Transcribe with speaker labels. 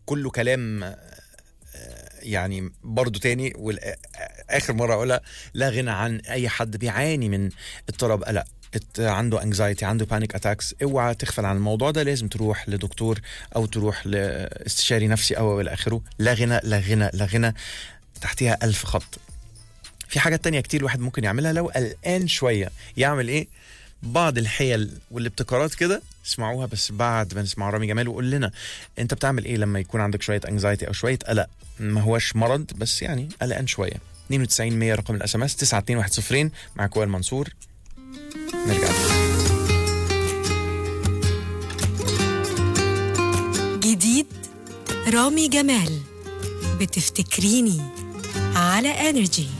Speaker 1: كله كلام آه، يعني برضو تاني واخر مره اقولها لا غنى عن اي حد بيعاني من اضطراب قلق ات- عنده انكزايتي عنده بانيك اتاكس اوعى تغفل عن الموضوع ده لازم تروح لدكتور او تروح لاستشاري نفسي او الى اخره لا غنى لا غنى لا غنى تحتها ألف خط في حاجات تانية كتير الواحد ممكن يعملها لو قلقان شوية يعمل ايه بعض الحيل والابتكارات كده اسمعوها بس بعد ما نسمع رامي جمال وقول لنا انت بتعمل ايه لما يكون عندك شويه انكزايتي او شويه قلق ما هوش مرض بس يعني قلقان شويه 92 100 رقم الاس ام اس 921 معاك وائل منصور نرجع تاني.
Speaker 2: جديد رامي جمال بتفتكريني على انرجي